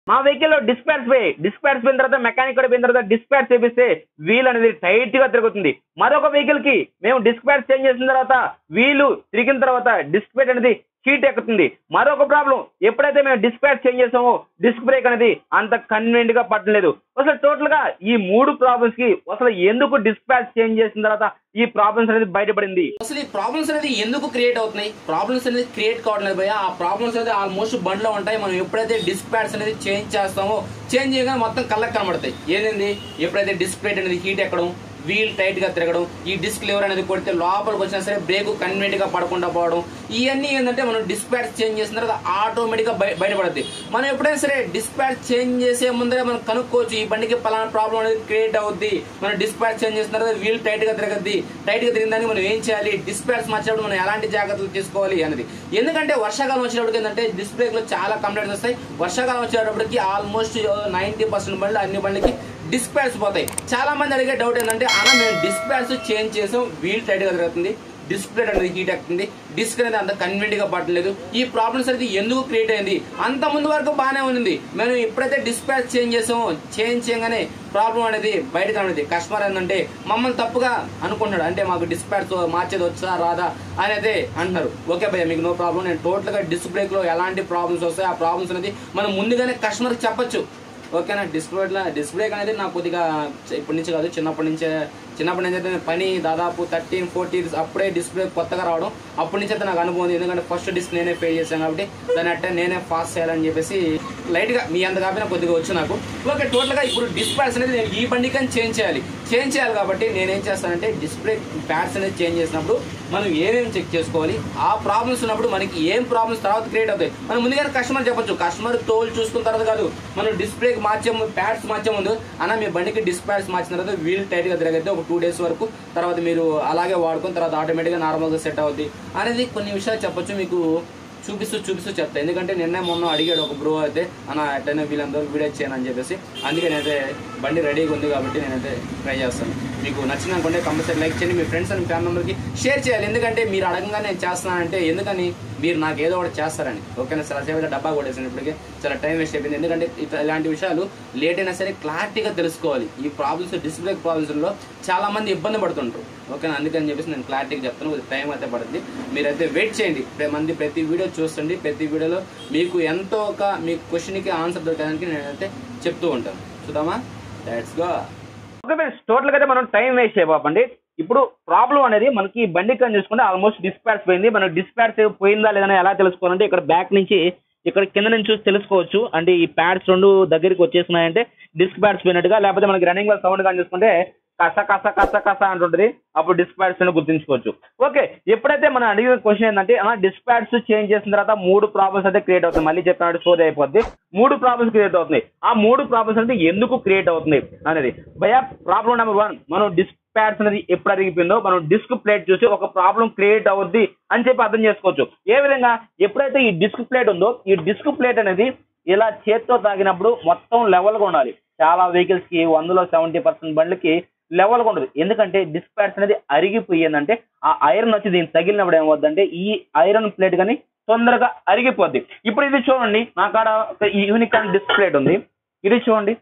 మా వెహికల్ లో డిస్పాచ్ పోయి డిస్పాచ్ పోయిన తర్వాత మెకానిక్ కూడా పోయిన తర్వాత డిస్పాచ్ చేపిస్తే వీల్ అనేది టైట్ గా తిరుగుతుంది మరొక వెహికల్ కి మేము డిస్పాచ్ చేంజ్ చేసిన తర్వాత వీలు తిరిగిన తర్వాత డిస్ప్లేట్ అనేది హీట్ ఎక్కుతుంది మరొక ప్రాబ్లం ఎప్పుడైతే మేము డిస్పాచ్ చేంజ్ చేసామో డిస్క్ బ్రేక్ అనేది అంత కన్వీనియంట్ గా పట్టలేదు అసలు టోటల్ గా ఈ మూడు ప్రాబ్లమ్స్ కి అసలు ఎందుకు డిస్పాచ్ చేంజ్ చేసిన తర్వాత ఈ ప్రాబ్లమ్స్ అనేది బయటపడింది అసలు ఈ ప్రాబ్లమ్స్ అనేది ఎందుకు క్రియేట్ అవుతున్నాయి ప్రాబ్లమ్స్ అనేది క్రియేట్ కావడం లేదు భయ్య ఆ ప్రాబ్లమ్స్ అనేది ఆల్మోస్ట్ బండ్లో ఉంటాయి మనం ఎప్పుడైతే డిస్క్ ప్యాడ్స్ అనేది చేంజ్ చేస్తామో చేంజ్ చేయగానే మొత్తం కళ్ళకి కనబడతాయి ఏంటండి ఎప్పుడైతే డిస్క్ ప్లేట్ అనేది హీట్ ఎక్కడం వీల్ టైట్ గా తిరగడం ఈ డిస్క్ లివర్ అనేది కొడితే లోపలికి వచ్చినా సరే బ్రేక్ కన్వీనియంట్ గా పడకుండా పోవడం ఇవన్నీ ఏంటంటే మనం డిస్క్ ప్యాడ్స్ చేంజ్ చేసిన తర్వాత ఆటోమేటిక్ గా బయ- బయటపడుతుంది మనం ఎప్పుడైనా సరే డిస్క్ ప్యాడ్ చేంజ్ చేసే ముందరే మనం కనుక్కోవచ్చు ఈ బండికి పలానా ప్రాబ్లం అనేది క్రియేట్ అవుద్ది మనం డిస్క్ ప్యాడ్ చేంజ్ చేసిన తర్వాత వీల్ టైట్ గా తిరగద్ది టైట్ గా తిరిగిన దానికి మనం ఏం చేయాలి డిస్క్ ప్యాడ్స్ మార్చినప్పుడు మనం ఎలాంటి జాగ్రత్తలు తీసుకోవాలి అనేది ఎందుకంటే వర్షాకాలం వచ్చినప్పటికి ఏంటంటే డిస్క్ బ్రేక్ లో చాలా కంప్లైంట్స్ వస్తాయి వర్షాకాలం వచ్చేటప్పటికి ఆల్మోస్ట్ నైన్టీ పర్సెంట్ బండ్లు అన్ని బండ్లకి డిస్క్ ప్యాడ్స్ పోతాయి చాలా మంది అడిగే డౌట్ ఏంటంటే అన్న మేము డిస్క్ ప్యాడ్స్ చేంజ్ చేసాం వీల్ టైట్ గా తిరుగుతుంది డిస్ప్లే అనేది హీట్ ఎక్కుతుంది డిస్క్ అనేది అంత కన్వీనియంట్ గా పట్టలేదు ఈ ప్రాబ్లమ్స్ అనేది ఎందుకు క్రియేట్ అయింది అంత ముందు వరకు బాగానే ఉంది మేము ఎప్పుడైతే డిస్పాచ్ చేంజ్ చేసామో చేంజ్ చేయగానే ప్రాబ్లం అనేది బయటకు అనేది కస్టమర్ ఏంటంటే మమ్మల్ని తప్పుగా అనుకుంటున్నాడు అంటే మాకు డిస్పాచ్ మార్చేది వచ్చా రాదా అనేది అంటున్నారు ఓకే భయ్య మీకు నో ప్రాబ్లం నేను టోటల్ గా డిస్క్ బ్రేక్ లో ఎలాంటి ప్రాబ్లమ్స్ వస్తాయి ఆ ప్రాబ్లమ్స్ అనేది మనం ముందుగానే కస్టమర్ చెప్పొచ్చు ఓకేనా డిస్ప్లే డిస్ప్లే అనేది నాకు కొద్దిగా ఇప్పటి నుంచి కాదు చిన్నప్పటి నుంచే చిన్నప్పటి నుంచి అయితే నేను పని దాదాపు థర్టీన్ ఫోర్టీన్ అప్పుడే డిస్ప్లే కొత్తగా రావడం అప్పటి నుంచి అయితే నాకు అనుభవం ఉంది ఎందుకంటే ఫస్ట్ డిస్క్ నేనే పే చేశాను కాబట్టి దాన్ని అట్టే నేనే పాస్ చేయాలని చెప్పేసి లైట్ గా మీ అంత కాపినా కొద్దిగా వచ్చు నాకు ఓకే టోటల్ గా ఇప్పుడు డిస్ప్లేస్ అనేది నేను ఈ బండికి చేంజ్ చేయాలి చేంజ్ చేయాలి కాబట్టి నేనేం చేస్తానంటే డిస్ప్లే ప్యాడ్స్ అనేది చేంజ్ చేసినప్పుడు మనం ఏమేమి చెక్ చేసుకోవాలి ఆ ప్రాబ్లమ్స్ ఉన్నప్పుడు మనకి ఏం ప్రాబ్లమ్స్ తర్వాత క్రియేట్ అవుతాయి మనం ముందుగానే కస్టమర్ చెప్పొచ్చు కస్టమర్ తోలు చూసుకున్న తర్వాత కాదు మనం డిస్ప్లే మార్చే ముందు ప్యాడ్స్ మార్చే ముందు అన్న మీ బండికి డిస్క్ ప్యాడ్స్ మార్చిన తర్వాత వీల్ టైట్ గా తిరగద్ది ఒక టూ డేస్ వరకు తర్వాత మీరు అలాగే వాడుకున్న తర్వాత ఆటోమేటిక్ గా నార్మల్ గా సెట్ అవుద్ది అనేది కొన్ని విషయాలు చెప్పొచ్చు మీకు చూపిస్తూ చూపిస్తూ చెప్తా ఎందుకంటే నిన్నే మొన్న అడిగాడు ఒక బ్రో అయితే అన్న ఎట్లయినా వీళ్ళందరూ వీడియో చేయను అని చెప్పేసి అందుకే నేనైతే బండి రెడీగా ఉంది కాబట్టి నేనైతే ట్రై చేస్తాను మీకు నచ్చిన అనుకుంటే కంపల్సరీ లైక్ చేయండి మీ ఫ్రెండ్స్ అండ్ ఫ్యామిలీ మెంబర్కి షేర్ చేయాలి ఎందుకంటే మీరు అడగంగా నేను చేస్తున్నానంటే ఎందుకని మీరు నాకు ఏదో ఒకటి చేస్తారని ఓకేనా చాలా సేపు అయితే డబ్బా కొట్టేసాను ఇప్పటికే చాలా టైం వేస్ట్ అయిపోయింది ఎందుకంటే ఇట్లా- ఇలాంటి విషయాలు లేట్ అయినా సరే క్లారిటీగా తెలుసుకోవాలి ఈ ప్రాబ్లమ్స్ డిస్ప్లే ప్రాబ్లమ్స్లో చాలా మంది ఇబ్బంది పడుతుంటారు ఓకేనా అందుకని చెప్పేసి నేను క్లారిటీగా చెప్తాను కొద్దిగా టైం అయితే పడుతుంది మీరైతే వెయిట్ చేయండి ప్ర- మంది ప్రతి వీడియో చూస్తుండి ప్రతి వీడియోలో మీకు ఎంతో ఒక మీ క్వశ్చన్కి ఆన్సర్ దొరకడానికి నేనైతే చెప్తూ ఉంటాను చూద్దామా that's go okay friends total గా అయితే మనం టైం వేస్ట్ చేయబాపండి ఇప్పుడు ప్రాబ్లం అనేది మనకి ఈ బండి కని చూసుకుంటే ఆల్మోస్ట్ డిస్పాట్స్ పోయింది మనం డిస్పాట్స్ పోయిందా లేదని ఎలా తెలుసుకోవాలంటే ఇక్కడ బ్యాక్ నుంచి ఇక్కడ కింద నుంచి చూసి తెలుసుకోవచ్చు అంటే ఈ ప్యాడ్స్ రెండు దగ్గరికి వచ్చేసినాయంటే డిస్క్ ప్యాడ్స్ పోయినట్టుగా లేకపోతే మనకి రన్నింగ్ వల్ల సౌండ్ కానీ చూసుకుంటే కస కస కస కస అంటుంటది అప్పుడు డిస్క్ ప్యాడ్స్ గుర్తుంచుకోవచ్చు ఓకే ఎప్పుడైతే మనం అడిగిన క్వశ్చన్ ఏంటంటే డిస్క్ ప్యాడ్స్ చేంజ్ చేసిన తర్వాత మూడు ప్రాబ్లమ్స్ అయితే క్రియేట్ అవుతాయి మళ్ళీ చెప్పినట్టు స్టోరీ అయిపోద్ది మూడు ప్రాబ్లమ్స్ క్రియేట్ అవుతున్నాయి ఆ మూడు ప్రాబ్లమ్స్ అంటే ఎందుకు క్రియేట్ అవుతుంది అనేది భయ ప్రాబ్లం నెంబర్ వన్ మనం డిస్క్ ప్యాడ్స్ అనేది ఎప్పుడు అరిగిపోయిందో మనం డిస్క్ ప్లేట్ చూసి ఒక ప్రాబ్లం క్రియేట్ అవుద్ది అని చెప్పి అర్థం చేసుకోవచ్చు ఏ విధంగా ఎప్పుడైతే ఈ డిస్క్ ప్లేట్ ఉందో ఈ డిస్క్ ప్లేట్ అనేది ఇలా చేత్తో తాగినప్పుడు మొత్తం లెవెల్గా ఉండాలి చాలా వెహికల్స్ కి వందలో సెవెంటీ పర్సెంట్ బండ్లకి లెవెల్గా ఉండదు ఎందుకంటే డిస్క్ ప్యాడ్స్ అనేది అరిగిపోయిందంటే ఆ ఐరన్ వచ్చి దీనికి తగిలినప్పుడు ఏమవుద్దంటే ఈ ఐరన్ ప్లేట్ కానీ తొందరగా అరిగిపోద్ది ఇప్పుడు ఇది చూడండి నా కాడ ఒక యూనిక్ అండ్ డిస్క్ ప్లేట్ ఉంది ఇది చూడండి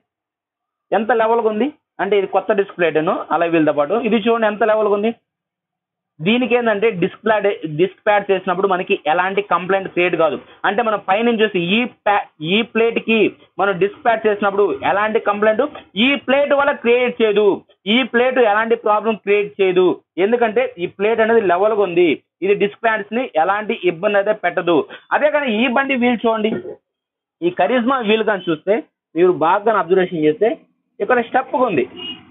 ఎంత లెవెల్గా ఉంది అంటే ఇది కొత్త డిస్క్ ప్లేట్ను అలా వీళ్ళతో పాటు ఇది చూడండి ఎంత లెవెల్గా ఉంది దీనికి ఏంటంటే డిస్క్ ప్యాడ్ డిస్క్ ప్యాడ్ చేసినప్పుడు మనకి ఎలాంటి కంప్లైంట్ క్రియేట్ కాదు అంటే మనం పైనుంచి చూసి ఈ ప్యా ఈ ప్లేట్ కి మనం డిస్క్ ప్యాడ్ చేసినప్పుడు ఎలాంటి కంప్లైంట్ ఈ ప్లేట్ వల్ల క్రియేట్ చేయదు ఈ ప్లేట్ ఎలాంటి ప్రాబ్లం క్రియేట్ చేయదు ఎందుకంటే ఈ ప్లేట్ అనేది level గా ఉంది ఇది డిస్క్ ప్యాడ్స్ ని ఎలాంటి ఇబ్బంది అయితే పెట్టదు అదే కానీ ఈ బండి వీల్ చూడండి ఈ కరిజ్మా వీల్ కానీ చూస్తే మీరు బాగా అబ్జర్వేషన్ చేస్తే ఇక్కడ స్టెప్ ఉంది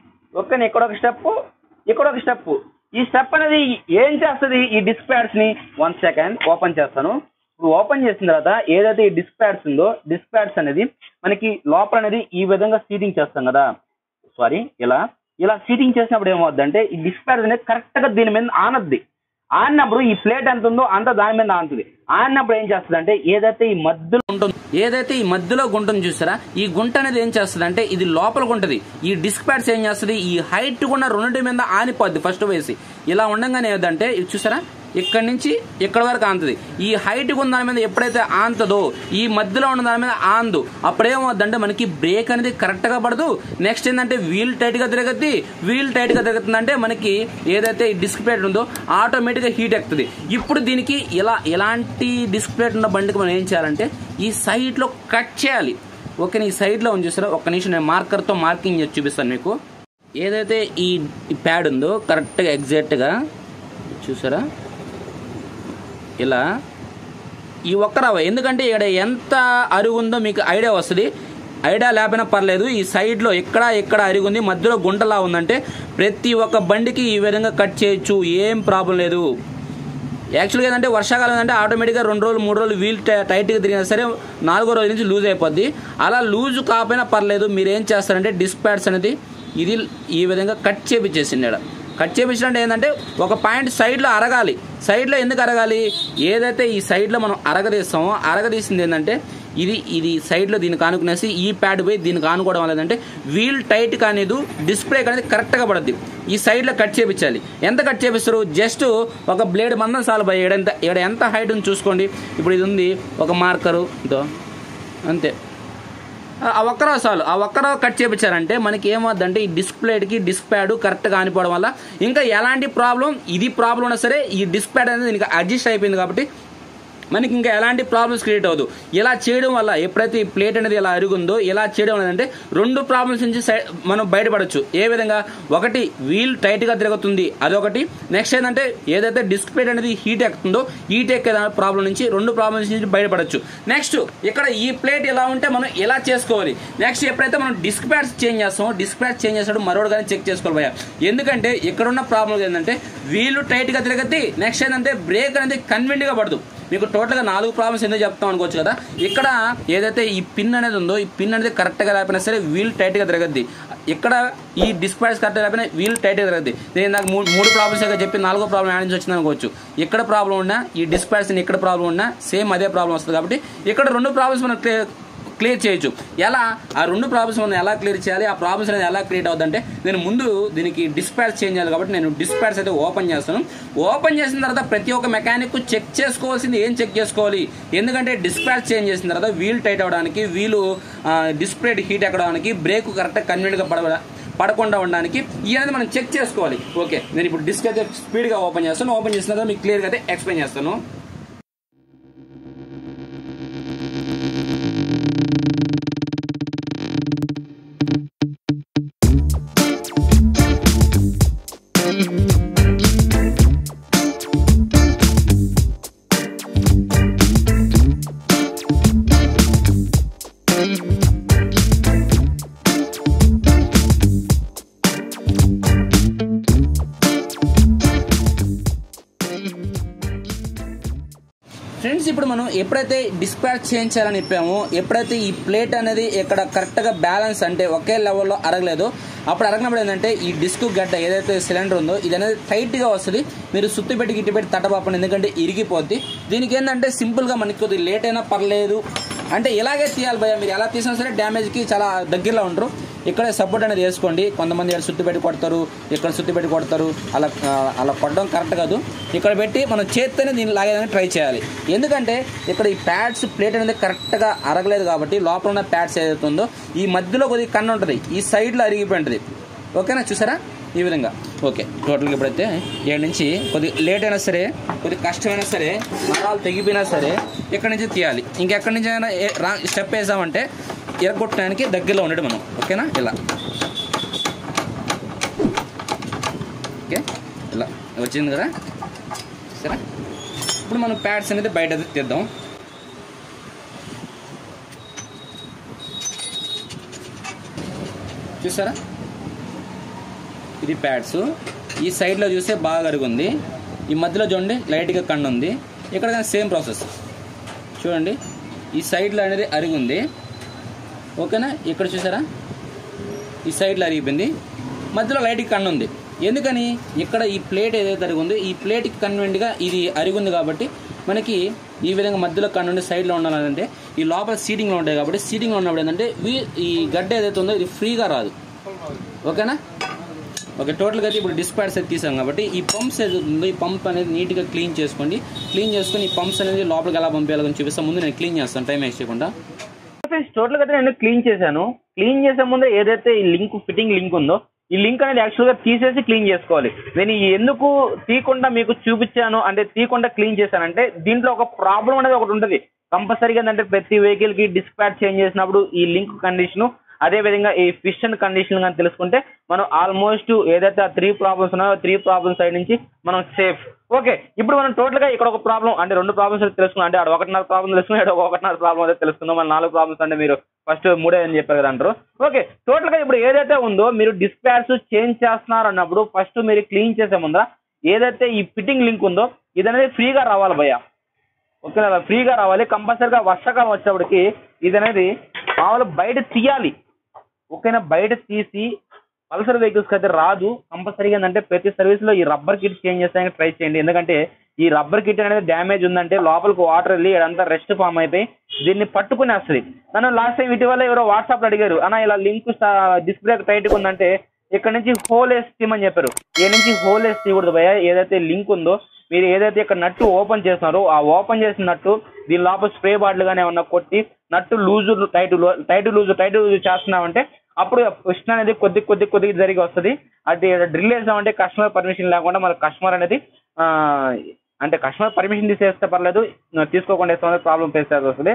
ఓకే ఇక్కడ ఒక స్టెప్ ఇక్కడ ఒక స్టెప్ ఈ స్టెప్ అనేది ఏం చేస్తుంది ఈ డిస్క్ ప్యాడ్స్ ని వన్ సెకండ్ ఓపెన్ చేస్తాను ఇప్పుడు ఓపెన్ చేసిన తర్వాత ఏదైతే ఈ డిస్క్ ప్యాడ్స్ ఉందో డిస్క్ ప్యాడ్స్ అనేది మనకి లోపల అనేది ఈ విధంగా సీటింగ్ చేస్తాం కదా సారీ ఇలా ఇలా సీటింగ్ చేసినప్పుడు ఏమవుద్దంటే ఈ డిస్క్ ప్యాడ్ అనేది కరెక్ట్ గా దీని మీద ఆనద్ది ఆడినప్పుడు ఈ ప్లేట్ ఎంత ఉందో అంత దాని మీద ఆనుతుంది ఆడినప్పుడు ఏం చేస్తుంది అంటే ఏదైతే ఈ మధ్యలో ఉంటుంది ఏదైతే ఈ మధ్యలో గుంటను చూసారా ఈ గుంట అనేది ఏం చేస్తుంది అంటే ఇది లోపలికి ఉంటుంది ఈ డిస్క్ ప్యాడ్స్ ఏం చేస్తుంది ఈ హైట్ కూడా రెండింటి మీద ఆనిపోద్ది ఫస్ట్ వేసి ఇలా ఉండగానే ఏదంటే ఇది చూసారా ఇక్కడ నుంచి ఇక్కడ వరకు ఆంతది ఈ హైట్ ఉన్న దాని మీద ఎప్పుడైతే ఆంతదో ఈ మధ్యలో ఉన్న దాని మీద ఆందు అప్పుడేమవుద్దంటే మనకి బ్రేక్ అనేది కరెక్ట్ గా పడదు నెక్స్ట్ ఏంటంటే వీల్ టైట్ గా తిరగద్ది వీల్ టైట్ గా తిరుగుతుందంటే మనకి ఏదైతే ఈ డిస్క్ ప్లేట్ ఉందో ఆటోమేటిక్ గా హీట్ ఎక్కుతుంది ఇప్పుడు దీనికి ఇలా ఎలాంటి డిస్క్ ప్లేట్ ఉన్న బండికి మనం ఏం చేయాలంటే ఈ సైడ్ లో కట్ చేయాలి ఓకే ఈ సైడ్ లో ఉంది చూసారా ఒక్క నిమిషం నేను మార్కర్ తో మార్కింగ్ చేసి చూపిస్తాను మీకు ఏదైతే ఈ ప్యాడ్ ఉందో కరెక్ట్గా ఎగ్జాక్ట్గా చూసారా ఇలా ఈ ఒక్క రవ్వ ఎందుకంటే ఇక్కడ ఎంత అరుగు ఉందో మీకు ఐడియా వస్తుంది ఐడియా లేకపోయినా పర్లేదు ఈ సైడ్లో ఎక్కడ ఎక్కడ అరిగి ఉంది మధ్యలో గుంటలా ఉందంటే ప్రతి ఒక్క బండికి ఈ విధంగా కట్ చేయొచ్చు ఏం ప్రాబ్లం లేదు యాక్చువల్గా ఏంటంటే వర్షాకాలం ఏంటంటే ఆటోమేటిక్గా రెండు రోజులు మూడు రోజులు వీల్ టై- టైట్గా తిరిగినా సరే నాలుగో రోజు నుంచి లూజ్ అయిపోద్ది అలా లూజ్ కాకపోయినా పర్లేదు మీరు ఏం చేస్తారంటే డిస్క్ ప్యాడ్స్ అనేది ఇది ఈ విధంగా కట్ చేపించేసింది ఇక్కడ కట్ చేపించినట్టు ఏంటంటే ఒక పాయింట్ సైడ్లో అరగాలి సైడ్లో ఎందుకు అరగాలి ఏదైతే ఈ సైడ్లో మనం అరగదీస్తామో అరగదీసింది ఏంటంటే ఇది ఇది సైడ్లో దీనికి ఆనుకునేసి ఈ ప్యాడ్ పోయి దీనికి ఆనుకోవడం వల్ల ఏంటంటే వీల్ టైట్ కానిదు డిస్ప్లే అనేది కరెక్ట్గా పడుద్ది ఈ సైడ్లో కట్ చేపించాలి ఎంత కట్ చేపిస్తారు జస్ట్ ఒక బ్లేడ్ మందం చాలు భయ ఇక్కడ ఎంత ఇక్కడ ఎంత హైట్ ఉంది చూసుకోండి ఇప్పుడు ఇది ఉంది ఒక మార్కరు ఇదో అంతే ఆ- ఆ ఒక్కరో చాలు ఆ ఒక్కరో కట్ చేపించారంటే మనకి ఏమవుద్దంటే ఈ డిస్ప్లేకి డిస్క్ ప్యాడ్ కరెక్ట్గా ఆనిపోవడం వల్ల ఇంకా ఎలాంటి ప్రాబ్లం ఇది ప్రాబ్లం ఉన్నా సరే ఈ డిస్క్ ప్యాడ్ అనేది దీనికి అడ్జస్ట్ అయిపోయింది కాబట్టి మనకి ఇంకా ఎలాంటి ప్రాబ్లమ్స్ క్రియేట్ అవ్వదు ఇలా చేయడం వల్ల ఎప్పుడైతే ఈ ప్లేట్ అనేది ఇలా అరుగుందో ఇలా చేయడం వల్ల అంటే రెండు ప్రాబ్లమ్స్ నుంచి సై- మనం బయటపడచ్చు ఏ విధంగా ఒకటి వీల్ టైట్ గా తిరుగుతుంది అదొకటి నెక్స్ట్ ఏంటంటే ఏదైతే డిస్క్ ప్లేట్ అనేది హీట్ ఎక్కుతుందో హీట్ ఎక్కే ప్రాబ్లం నుంచి రెండు ప్రాబ్లమ్స్ నుంచి బయటపడచ్చు నెక్స్ట్ ఇక్కడ ఈ ప్లేట్ ఎలా ఉంటే మనం ఎలా చేసుకోవాలి నెక్స్ట్ ఎప్పుడైతే మనం డిస్క్ ప్యాడ్స్ చేంజ్ చేస్తామో డిస్క్ ప్యాడ్స్ చేంజ్ చేస్తాడు మరోడు కానీ చెక్ చేసుకోవాలి భయ్యా ఎందుకంటే ఇక్కడున్న ప్రాబ్లం ఏంటంటే వీలు టైట్ గా తిరగద్ది నెక్స్ట్ ఏంటంటే బ్రేక్ అనేది కన్వీనియంట్ గా పడదు మీకు టోటల్గా నాలుగు ప్రాబ్లమ్స్ ఎందుకు చెప్తాం అనుకోవచ్చు కదా ఇక్కడ ఏదైతే ఈ పిన్ అనేది ఉందో ఈ పిన్ అనేది కరెక్ట్గా లేకపోయినా సరే వీల్ టైట్గా తిరగద్ది ఇక్కడ ఈ డిస్క్ ప్యాడ్స్ కరెక్ట్ లేకపోయినా వీల్ టైట్గా తిరగద్ది నేను నాకు మూడు మూడు ప్రాబ్లమ్స్ చెప్పి నాలుగో ప్రాబ్లం యాడ్ నుంచి వచ్చింది అనుకోవచ్చు ఇక్కడ ప్రాబ్లం ఉన్నా ఈ డిస్క్ ప్యాడ్స్ ఇక్కడ ప్రాబ్లం ఉన్నా సేమ్ అదే ప్రాబ్లం వస్తుంది కాబట్టి ఇక్కడ రెండు ప్రాబ్లమ్స్ మనం క్లియర్ క్లియర్ చేయొచ్చు ఎలా ఆ రెండు ప్రాబ్లమ్స్ మనం ఎలా క్లియర్ చేయాలి ఆ ప్రాబ్లమ్స్ అనేది ఎలా క్రియేట్ అవుతుందంటే నేను ముందు దీనికి డిస్పాచ్ చేంజ్ చేయాలి కాబట్టి నేను డిస్పాచ్ అయితే ఓపెన్ చేస్తాను ఓపెన్ చేసిన తర్వాత ప్రతి ఒక్క మెకానిక్ చెక్ చేసుకోవాల్సింది ఏం చెక్ చేసుకోవాలి ఎందుకంటే డిస్పాచ్ చేంజ్ చేసిన తర్వాత వీల్ టైట్ అవడానికి వీలు డిస్ప్లే హీట్ ఎక్కడానికి బ్రేక్ కరెక్ట్గా కన్వీనియంట్గా పడ పడకుండా ఉండడానికి ఈ అనేది మనం చెక్ చేసుకోవాలి ఓకే నేను ఇప్పుడు డిస్క్ అయితే స్పీడ్గా ఓపెన్ చేస్తాను ఓపెన్ చేసిన తర్వాత మీకు క్లియర్గా అయితే ఎక్స్ప్లెయిన్ చేస్తాను ఫ్రెండ్స్ ఇప్పుడు మనం ఎప్పుడైతే డిస్పాచ్ చేయించాలని చెప్పామో ఎప్పుడైతే ఈ ప్లేట్ అనేది ఇక్కడ కరెక్ట్గా బ్యాలెన్స్ అంటే ఒకే లెవెల్లో అరగలేదో అప్పుడు అరగినప్పుడు ఏంటంటే ఈ డిస్క్ గడ్డ ఏదైతే సిలిండర్ ఉందో ఇది అనేది టైట్గా వస్తుంది మీరు సుత్తి పెట్టి గిట్టి పెట్టి తట్టబాపండి ఎందుకంటే ఇరిగిపోద్ది దీనికి ఏంటంటే సింపుల్గా మనకి కొద్దిగా లేట్ అయినా పర్లేదు అంటే ఇలాగే తీయాలి భయ మీరు ఎలా తీసినా సరే డ్యామేజ్కి చాలా దగ్గరలో ఉంటారు ఇక్కడ సపోర్ట్ అనేది వేసుకోండి కొంతమంది ఇక్కడ సుత్తి పెట్టి కొడతారు ఇక్కడ సుత్తి పెట్టి కొడతారు అలా ఆ, అలా కొట్టడం కరెక్ట్ కాదు ఇక్కడ పెట్టి మనం చేత్తోనే దీన్ని లాగేదానికి ట్రై చేయాలి ఎందుకంటే ఇక్కడ ఈ ప్యాడ్స్ ప్లేట్ అనేది కరెక్ట్గా అరగలేదు కాబట్టి లోపల ఉన్న ప్యాడ్స్ ఏదైతే ఉందో ఈ మధ్యలో కొద్దిగా కన్ను ఉంటుంది ఈ సైడ్లో అరిగిపోయి ఉంటుంది ఓకేనా చూసారా ఈ విధంగా ఓకే టోటల్గా ఇప్పుడైతే ఏడు నుంచి కొద్దిగా లేట్ అయినా సరే కొద్దిగా కష్టమైనా సరే నరాలు తెగిపోయినా సరే ఇక్కడ నుంచి తీయాలి ఇంకెక్కడి నుంచి అయినా ఏ- రా స్టెప్ వేసామంటే ఎరగొట్టడానికి దగ్గరలో ఉండడు మనం ఓకేనా ఇలా ఓకే ఇలా వచ్చింది కదా సరే ఇప్పుడు మనం ప్యాడ్స్ అనేది బయట తీద్దాం చూసారా ఇది ప్యాడ్స్ ఈ సైడ్లో చూస్తే బాగా అరుగుంది ఈ మధ్యలో చూడండి లైట్గా కండు ఉంది ఇక్కడ కానీ సేమ్ ప్రాసెస్ చూడండి ఈ సైడ్లో అనేది అరిగుంది ఓకేనా ఇక్కడ చూసారా ఈ సైడ్లో అరిగిపోయింది మధ్యలో లైట్కి కన్ను ఉంది ఎందుకని ఇక్కడ ఈ ప్లేట్ ఏదైతే అరిగుందో ఈ ప్లేట్కి కన్వెంట్గా ఇది అరిగుంది కాబట్టి మనకి ఈ విధంగా మధ్యలో కన్ను ఉండి సైడ్లో ఉండాలంటే ఈ లోపల సీటింగ్లో ఉంటాయి కాబట్టి సీటింగ్లో ఉన్నప్పుడు ఏంటంటే వీ- ఈ గడ్డ ఏదైతే ఉందో ఇది ఫ్రీగా రాదు ఓకేనా ఓకే టోటల్గా అయితే ఇప్పుడు డిస్పాట్స్ అయితే తీసాం కాబట్టి ఈ పంప్స్ ఏది ఉందో ఈ పంప్ అనేది నీట్గా క్లీన్ చేసుకోండి క్లీన్ చేసుకొని ఈ పంప్స్ అనేది లోపలికి ఎలా పంపించాలని చూపిస్తాం ముందు నేను క్లీన్ చేస్తాను టైం వేస్ట్ చేయకుండా ఫ్రెండ్స్ టోటల్ గా అయితే నేను క్లీన్ చేశాను క్లీన్ చేసే ముందు ఏదైతే ఈ లింక్ ఫిట్టింగ్ లింక్ ఉందో ఈ లింక్ అనేది యాక్చువల్ గా తీసేసి క్లీన్ చేసుకోవాలి నేను ఈ ఎందుకు తీయకుండా మీకు చూపించాను అంటే తీయకుండా క్లీన్ చేశానంటే దీంట్లో ఒక ప్రాబ్లం అనేది ఒకటి ఉంటుంది కంపల్సరీగా ఏంటంటే ప్రతి వెహికల్ కి డిస్పాచ్ చేంజ్ చేసినప్పుడు ఈ లింక్ కండిషన్ అదే విధంగా ఈ ఫిషన్ కండిషన్ కానీ తెలుసుకుంటే మనం ఆల్మోస్ట్ ఏదైతే ఆ త్రీ ప్రాబ్లమ్స్ ఉన్నాయో త్రీ ప్రాబ్లమ్స్ సైడ్ నుంచి మనం సేఫ్ ఓకే ఇప్పుడు మనం టోటల్ గా ఇక్కడ ఒక ప్రాబ్లం అంటే రెండు ప్రాబ్లమ్స్ అయితే తెలుసుకున్నాం అంటే ఆడ ఒకటిన్నర ప్రాబ్లం తెలుసుకున్నాం ఇక్కడ ఒకటిన్నర ప్రాబ్లం అయితే తెలుసుకుందాం మన నాలుగు ప్రాబ్లమ్స్ అంటే మీరు ఫస్ట్ మూడే అని చెప్పారు కదా అంటారు ఓకే టోటల్ గా ఇప్పుడు ఏదైతే ఉందో మీరు డిస్పాచ్ చేంజ్ చేస్తున్నారు అన్నప్పుడు ఫస్ట్ మీరు క్లీన్ చేసే ముందర ఏదైతే ఈ ఫిట్టింగ్ లింక్ ఉందో ఇది అనేది ఫ్రీగా రావాలి భయ్య ఓకే అలా ఫ్రీగా రావాలి కంపల్సరిగా వర్షాకాలం వచ్చేప్పటికి ఇది అనేది మామూలు బయట తీయాలి ఓకేనా బయట తీసి పల్సర్ వెహికల్స్కి అయితే రాదు కంపల్సరీగా ఏంటంటే ప్రతి సర్వీస్ లో ఈ రబ్బర్ కిట్ చేంజ్ చేస్తానికి ట్రై చేయండి ఎందుకంటే ఈ రబ్బర్ కిట్ అనేది డ్యామేజ్ ఉందంటే లోపలికి వాటర్ వెళ్ళి ఇదంతా రెస్ట్ ఫామ్ అయిపోయి దీన్ని పట్టుకుని వస్తుంది నన్ను లాస్ట్ టైం ఇటీవల ఎవరో వాట్సాప్ లో అడిగారు అన్న ఇలా లింక్ డిస్ప్లే టైట్ ఉందంటే ఇక్కడ నుంచి హోల్ వేసి తీయమని చెప్పారు ఏ నుంచి హోల్ వేసి తీయకూడదు భయ ఏదైతే లింక్ ఉందో మీరు ఏదైతే ఇక్కడ నట్టు ఓపెన్ చేస్తున్నారో ఆ ఓపెన్ చేసిన నట్టు దీని లోపల స్ప్రే బాటిల్ గానే ఏమన్నా కొట్టి nut loose tight tight loose tight loose చేస్తున్నామంటే అప్పుడు క్వశ్చన్ అనేది కొద్ది కొద్ది కొద్ది జరిగి వస్తుంది అది డ్రిల్ వేసామంటే కస్టమర్ పర్మిషన్ లేకుండా మన కస్టమర్ అనేది ఆ, అంటే కస్టమర్ పర్మిషన్ తీసేస్తే పర్లేదు తీసుకోకుండా వేస్తే ప్రాబ్లం ఫేస్ చేయాల్సి వస్తుంది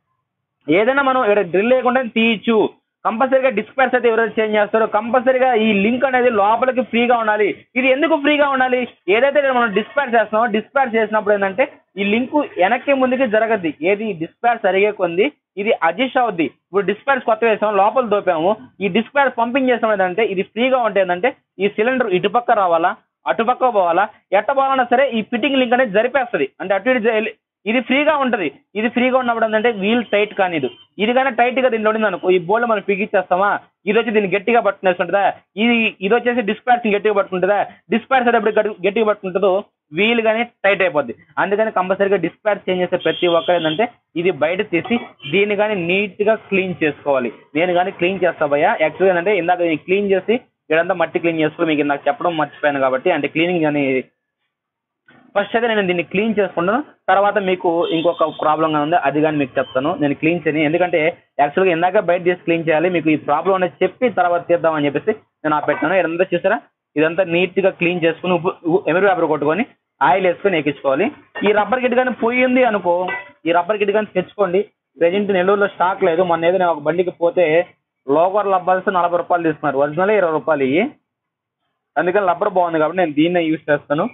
ఏదైనా మనం ఇక్కడ డ్రిల్ లేకుండా తీయచ్చు కంపల్సరీగా డిస్పాచ్ అయితే ఎవరైతే చేంజ్ చేస్తారో కంపల్సరీగా ఈ లింక్ అనేది లోపలికి ఫ్రీగా ఉండాలి ఇది ఎందుకు ఫ్రీగా ఉండాలి ఏదైతే మనం డిస్పాచ్ చేస్తున్నామో డిస్పాచ్ చేసినప్పుడు ఏంటంటే ఈ లింక్ వెనక్కి ముందుకి జరగద్ది ఏది డిస్పాచ్ జరిగే కొంది ఇది అడ్జస్ట్ అవుద్ది ఇప్పుడు డిస్పాచ్ కొత్త వేసాము లోపల దోపాము ఈ డిస్పాచ్ పంపింగ్ చేసాం ఏంటంటే ఇది ఫ్రీగా ఉంటే ఏంటంటే ఈ సిలిండర్ ఇటుపక్క రావాలా అటుపక్క పోవాలా ఎట్ట పోవాలన్నా సరే ఈ ఫిట్టింగ్ లింక్ అనేది జరిపేస్తుంది అంటే అటు ఇటు జ- ఇది ఫ్రీగా ఉంటది ఇది ఫ్రీగా ఉన్నప్పుడు ఏంటంటే వీల్ టైట్ కానిది ఇది కానీ టైట్ గా దీనిలో ఉండింది అనుకో ఈ బోల్డ్ మనం పిగిచ్చేస్తామా ఇది వచ్చి దీన్ని గట్టిగా పట్టుకునేస్తుంటుందా ఇది ఇది వచ్చేసి డిస్పాచ్ గట్టిగా పట్టుకుంటుందా డిస్పాచ్ ఎప్పుడు గట్టి- గట్టిగా పట్టుకుంటుందో వీల్ కానీ టైట్ అయిపోద్ది అందుకని కంపల్సరీగా డిస్పాచ్ చేంజ్ చేసే ప్రతి ఒక్కరు ఏంటంటే ఇది బయట తీసి దీన్ని కానీ నీట్ గా క్లీన్ చేసుకోవాలి నేను కానీ క్లీన్ చేస్తా భయ్యా యాక్చువల్గా ఏంటంటే ఇందాక క్లీన్ చేసి ఇక్కడంతా మట్టి క్లీన్ చేసుకో మీకు నాకు చెప్పడం మర్చిపోయాను కాబట్టి అంటే క్లీనింగ్ కానీ ఫస్ట్ అయితే నేను దీన్ని క్లీన్ చేసుకుంటాను తర్వాత మీకు ఇంకొక ప్రాబ్లం ఉంది అది కానీ మీకు చెప్తాను నేను క్లీన్ చేయని ఎందుకంటే యాక్చువల్గా ఇందాక బయట తీసి క్లీన్ చేయాలి మీకు ఈ ప్రాబ్లం అనేది చెప్పి తర్వాత తీద్దామని చెప్పేసి నేను ఆ పెట్టాను ఇదంతా చూసారా ఇదంతా నీట్ గా క్లీన్ చేసుకుని ఉప్పు ఎమిరి పేపర్ కొట్టుకొని ఆయిల్ వేసుకొని ఎక్కించుకోవాలి ఈ రబ్బర్ కిట్ కానీ పోయింది అనుకో ఈ రబ్బర్ కిట్ కానీ తెచ్చుకోండి ప్రజెంట్ నెల్లూరులో స్టాక్ లేదు మొన్న ఏదో నేను ఒక బండికి పోతే లోకర్ లబ్బాల్సి నలభై రూపాయలు తీసుకున్నారు ఒరిజినల్ ఇరవై రూపాయలు ఇవి అందుకని రబ్బర్ బాగుంది కాబట్టి నేను దీన్నే యూస్ చేస్తాను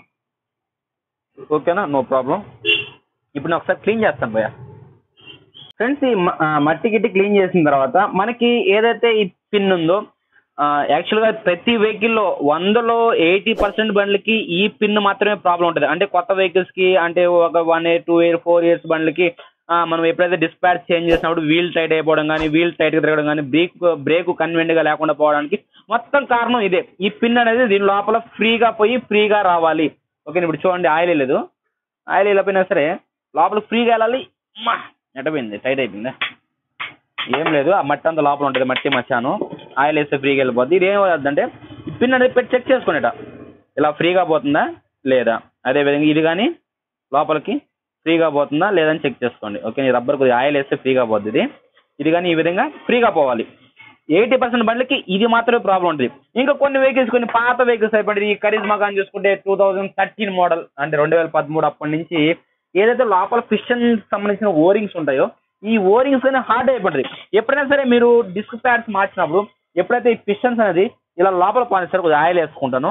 ఓకేనా నో ప్రాబ్లం ఇప్పుడు నేను ఒకసారి క్లీన్ చేస్తాను భయ్య ఫ్రెండ్స్ ఈ మ- ఆ, మట్టి గిట్టి క్లీన్ చేసిన తర్వాత మనకి ఏదైతే ఈ పిన్ ఉందో యాక్చువల్ గా ప్రతి వెహికల్ లో వందలో ఎయిటీ పర్సెంట్ బండ్లకి ఈ పిన్ మాత్రమే ప్రాబ్లం ఉంటుంది అంటే కొత్త వెహికల్స్ కి అంటే ఒక one year two year four years బండ్లకి ఆ, మనం ఎప్పుడైతే డిస్పాచ్ చేంజ్ చేసినప్పుడు వీల్ టైట్ అయిపోవడం కానీ వీల్ టైట్ గా తిరగడం కానీ బ్రేక్ బ్రేక్ కన్వెంట్ గా లేకుండా పోవడానికి మొత్తం కారణం ఇదే ఈ పిన్ అనేది దీని లోపల ఫ్రీగా పోయి ఫ్రీగా రావాలి ఓకే ఇప్పుడు చూడండి ఆయిల్ లేదు ఆయిల్ వెళ్ళిపోయినా సరే లోపల ఫ్రీగా వెళ్ళాలి అమ్మా, ఎటపోయింది టైట్ అయిపోయిందా ఏం లేదు ఆ మట్టి అంతా లోపల ఉంటుంది మట్టి మచ్చాను ఆయిల్ వేస్తే ఫ్రీగా వెళ్ళిపోద్ది ఇది ఏమవుతుందంటే ఈ పిన్ అనేది పెట్టి చెక్ చేసుకునేట ఇలా ఫ్రీగా పోతుందా లేదా అదే విధంగా ఇది కానీ లోపలికి ఫ్రీగా పోతుందా లేదని చెక్ చేసుకోండి ఓకే ఈ రబ్బర్ కొద్దిగా ఆయిల్ వేస్తే ఫ్రీగా పోద్ది ఇది ఇది కానీ ఈ విధంగా ఫ్రీగా పోవాలి ఎయిటీ పర్సెంట్ బండ్లకి ఇది మాత్రమే ప్రాబ్లం ఉంటుంది ఇంకా కొన్ని వెహికల్స్ కొన్ని పాత వెహికల్స్ అయిపోయింది ఈ కరిజ్మా కానీ చూసుకుంటే టూ థౌజండ్ థర్టీన్ మోడల్ అంటే రెండు వేల పదమూడు అప్పటి నుంచి ఏదైతే లోపల ఫిషన్ సంబంధించిన ఓరింగ్స్ ఉంటాయో ఈ ఓరింగ్స్ అనేది హార్డ్ అయిపోతుంది ఎప్పుడైనా సరే మీరు డిస్క్ ప్యాడ్స్ మార్చినప్పుడు ఎప్పుడైతే ఈ పిస్టన్స్ అనేది ఇలా లోపల పానిస్తారు కొద్దిగా ఆయిల్ వేసుకుంటాను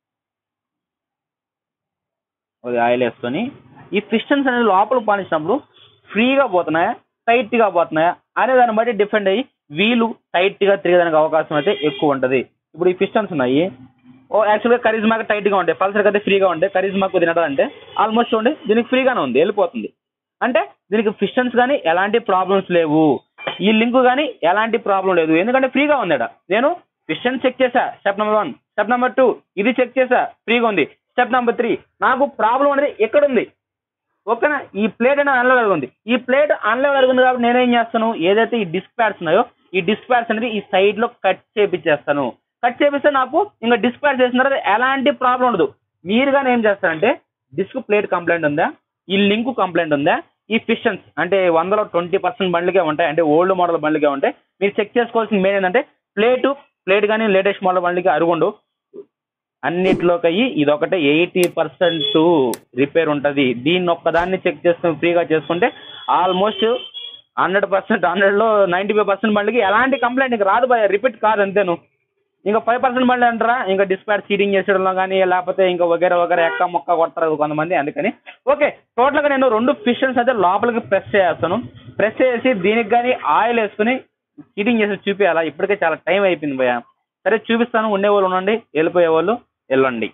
కొద్దిగా ఆయిల్ వేసుకొని ఈ పిస్టన్స్ అనేది లోపల పానించినప్పుడు ఫ్రీగా పోతున్నాయా టైట్ గా పోతున్నాయా అనే దాన్ని బట్టి డిపెండ్ అయ్యి వీలు టైట్ గా తిరగడానికి అవకాశం అయితే ఎక్కువ ఉంటది ఇప్పుడు ఈ పిస్టన్స్ ఉన్నాయి ఓ యాక్చువల్గా కరిజ్మాకి టైట్ గా ఉంటాయి పల్సర్ అయితే ఫ్రీగా ఉంటాయి కరిజ్మాకు తినడంటే ఆల్మోస్ట్ చూడండి దీనికి ఫ్రీగానే ఉంది వెళ్ళిపోతుంది అంటే దీనికి పిస్టన్స్ కానీ ఎలాంటి ప్రాబ్లమ్స్ లేవు ఈ లింక్ కానీ ఎలాంటి ప్రాబ్లం లేదు ఎందుకంటే ఫ్రీగా ఉందట నేను పిస్టన్ చెక్ చేశా step number one step number two ఇది చెక్ చేశా ఫ్రీగా ఉంది స్టెప్ నెంబర్ త్రీ నాకు ప్రాబ్లం అనేది ఎక్కడ ఉంది ఓకేనా ఈ ప్లేట్ అనేది అన్లెవెల్ ఉంది ఈ ప్లేట్ అన్లెవెల్ ఉంది కాబట్టి నేనేం చేస్తాను ఏదైతే ఈ డిస్క్ ప్యాడ్స్ ఉన్నాయో ఈ డిస్క్ ప్యాడ్స్ అనేది ఈ సైడ్ లో కట్ చేపించేస్తాను కట్ చేపిస్తే నాకు ఇంకా డిస్పాచ్ చేసిన తర్వాత ఎలాంటి ప్రాబ్లం ఉండదు మీరు కానీ ఏం చేస్తారంటే డిస్క్ ప్లేట్ కంప్లైంట్ ఉందా ఈ లింక్ కంప్లైంట్ ఉందా ఈ ఫిషన్స్ అంటే వందలో ట్వంటీ పర్సెంట్ బండ్లకే ఉంటాయి అంటే ఓల్డ్ మోడల్ బండ్లకే ఉంటాయి మీరు చెక్ చేసుకోవాల్సిన మెయిన్ ఏంటంటే ప్లేటు ప్లేట్ కానీ లేటెస్ట్ మోడల్ బండ్లకి అరుగుండు అన్నిట్లోకి అయ్యి ఇదొకటే ఎయిటీ పర్సెంట్ రిపేర్ ఉంటుంది దీన్ని ఒక్కదాన్ని చెక్ చేసుకుని ఫ్రీగా చేసుకుంటే ఆల్మోస్ట్ హండ్రెడ్ పర్సెంట్ హండ్రెడ్లో నైంటీ ఫైవ్ పర్సెంట్ బండ్లకి ఎలాంటి కంప్లైంట్ ఇంకా రాదు భయ రిపీట్ కాదు అంతేను ఇంకా ఫైవ్ పర్సెంట్ బండ్లు అంటారా ఇంకా డిస్పాచ్ చీటింగ్ చేసడంలో కానీ లేకపోతే ఇంకా వగేరే వగేరే ఎక్క మొక్క కొడతారు కొంతమంది అందుకని ఓకే టోటల్గా నేను రెండు ఫిషన్స్ అయితే లోపలికి ప్రెస్ చేస్తాను ప్రెస్ చేసి దీనికి కానీ ఆయిల్ వేసుకుని చీటింగ్ చేసి చూపించాలా ఇప్పటికే చాలా టైం అయిపోయింది భయ సరే చూపిస్తాను ఉండేవాళ్ళు ఉండండి వెళ్ళిపోయే వాళ్ళు వెళ్ళండి